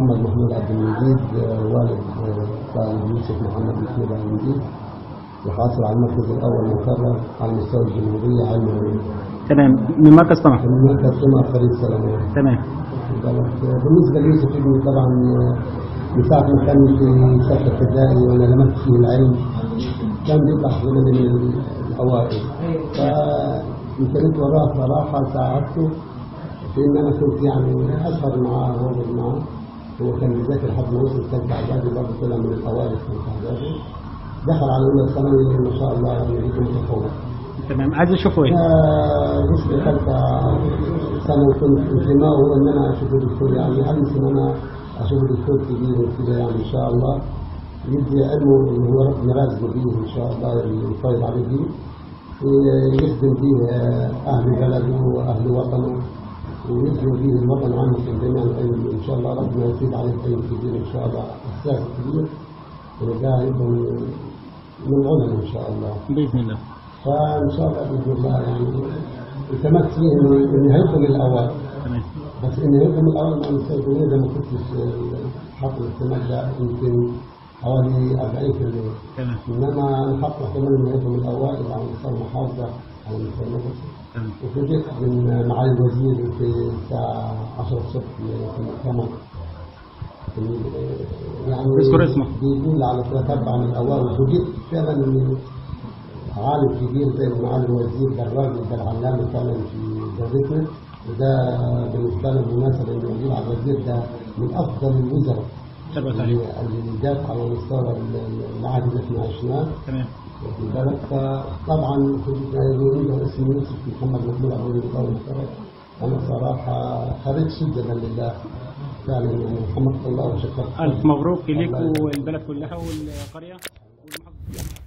محمد محمود عبد المجيد آه، والد آه، طالب يوسف محمد محمود عبد المجيد وحاصل على المركز الاول مكرر على مستوى الجمهوريه علم العلوم. تمام من مركز طمع في المركز ثم فريد سلمان تمام بالنسبه ليوسف ابني طبعا آه، من ساعه ما كان في صف ابتدائي وانا لمست فيه العلم كان بيطلع دايما من الاوائل فيمكن انت وراه صراحه ساعدته في ان انا كنت يعني اسهر معاه واقعد معاه هو كان بيذاكر لحد ما وصل ثالثه اعدادي برضه طلع من الاوائل في ثالثه اعدادي دخل على اولى ثانوي ما شاء الله يعني بيكون متفوق تمام عايز اشوفه ايه جزء ثالثة سنة وكنت انتمائه ان انا اشوف دكتور يعني امس ان انا اشوف دكتور كبير وكده يعني ان شاء الله يدي علمه اللي هو ربنا رازقه بيه ان شاء الله يفيض عليه بيه ويخدم بيه اهل بلده واهل وطنه ويخدم بيه الوطن عنه في جميع العلم ان شاء الله ربنا يزيد عليه علم كبير ان شاء الله استاذ كبير وده يبقى من من العلماء ان شاء الله باذن الله فان شاء الله باذن الله يعني التمست فيه انه انه هيكون الاول تمام بس انه هيكون الاول مع المستقبليه ده ما كنتش حاطط الاحتمال ده يمكن حوالي 40% تمام انما انا حاطط احتمال انه هيكون الاوائل على مستوى المحافظه على مستوى المدرسه تمام وفوجئت من معالي الوزير في الساعه 10 الصبح في المؤتمر يعني اذكر اسمه. بيقول على تتبع من الاوائل وفوجئت فعلا ان عالم كبير زي معالي الوزير ده الراجل ده العلامه فعلا في جابتنا وده بالنسبه لنا مناسب ان يجيب على الوزير ده من افضل الوزراء ثبت عليه اللي اللي جات على مستوى العهد اللي احنا عشناه تمام واخد بالك فطبعا كنت عنده اسم يوسف محمد محمود عبد الله المكرم انا صراحه خريج سجدا لله فعلا يعني محمد الله وشكرا الف مبروك ليك والبلد كلها والقريه والمحافظه